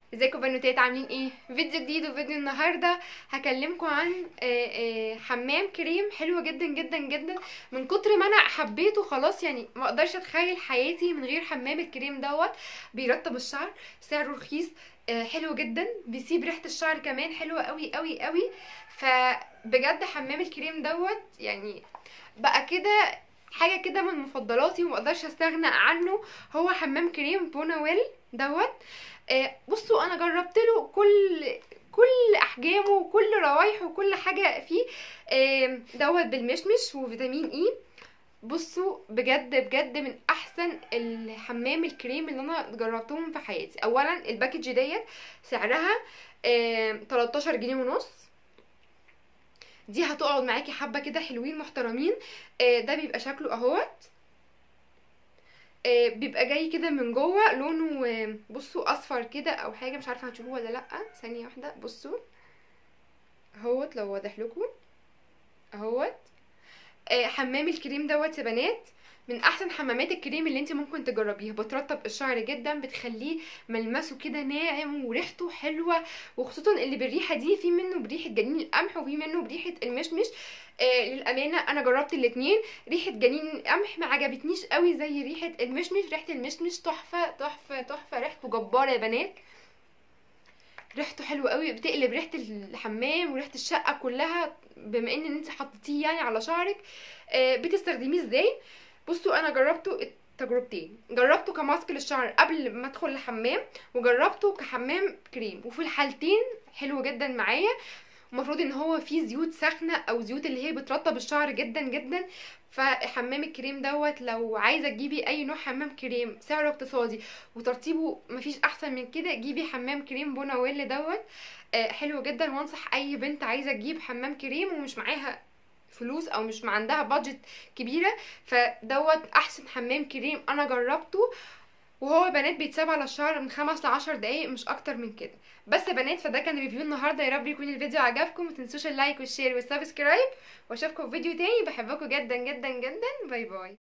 ازيكم بنوتات عاملين ايه فيديو جديد وفيديو النهارده هكلمكم عن آه، آه، حمام كريم حلو جدا جدا جدا من كتر ما انا حبيته خلاص يعني ما اقدرش اتخيل حياتي من غير حمام الكريم دوت بيرطب الشعر سعره رخيص آه، حلو جدا بيسيب ريحه الشعر كمان حلوه قوي قوي قوي فبجد حمام الكريم دوت يعني بقى كده حاجه كده من مفضلاتي وما اقدرش استغنى عنه هو حمام كريم بونويل دوت آه، بصوا انا جربت له كل كل احجامه وكل روايحه وكل حاجه فيه آه، دوت بالمشمش وفيتامين اي بصوا بجد بجد من احسن الحمام الكريم اللي انا جربتهم في حياتي اولا الباكج ديت سعرها آه، 13 جنيه ونص دي هتقعد معاكي حبه كده حلوين محترمين آه، ده بيبقى شكله اهوت آه، بيبقى جاي كده من جوه لونه آه، بصوا اصفر كده او حاجه مش عارفه هتشوفوه ولا لا ثانيه واحده بصوا اهوت لو واضح لكم اهوت آه، حمام الكريم دوت يا بنات من احسن حمامات الكريم اللي انت ممكن تجربيها بترطب الشعر جدا بتخليه ملمسه كده ناعم وريحته حلوه وخصوصا اللي بالريحه دي في منه بريحه جنين القمح وفي منه بريحه المشمش آه للامانه انا جربت الاتنين ريحه جنين القمح ما عجبتنيش قوي زي ريحه المشمش ريحه المشمش تحفه تحفه تحفه ريحته جباره يا بنات ريحته حلوه قوي بتقلب ريحه الحمام وريحه الشقه كلها بما ان انت حطيتيه يعني على شعرك آه بتستخدميه ازاي بصوا انا جربته تجربتين جربته كماسك للشعر قبل ما ادخل الحمام وجربته كحمام كريم وفي الحالتين حلو جدا معايا المفروض ان هو فيه زيوت ساخنه او زيوت اللي هي بترطب الشعر جدا جدا فحمام الكريم دوت لو عايزه تجيبي اي نوع حمام كريم سعره اقتصادي وترطيبه مفيش احسن من كده جيبي حمام كريم بوناويل دوت آه، حلو جدا وانصح اي بنت عايزه تجيب حمام كريم ومش معاها فلوس او مش عندها بادجت كبيره فدوت احسن حمام كريم انا جربته وهو يا بنات بيتساب على الشعر من خمس لعشر دقايق مش اكتر من كده بس يا بنات فده كان ريفيو النهارده يا رب يكون الفيديو عجبكم متنسوش اللايك والشير والسبسكرايب واشوفكم في فيديو تاني بحبكم جدا جدا جدا باي باي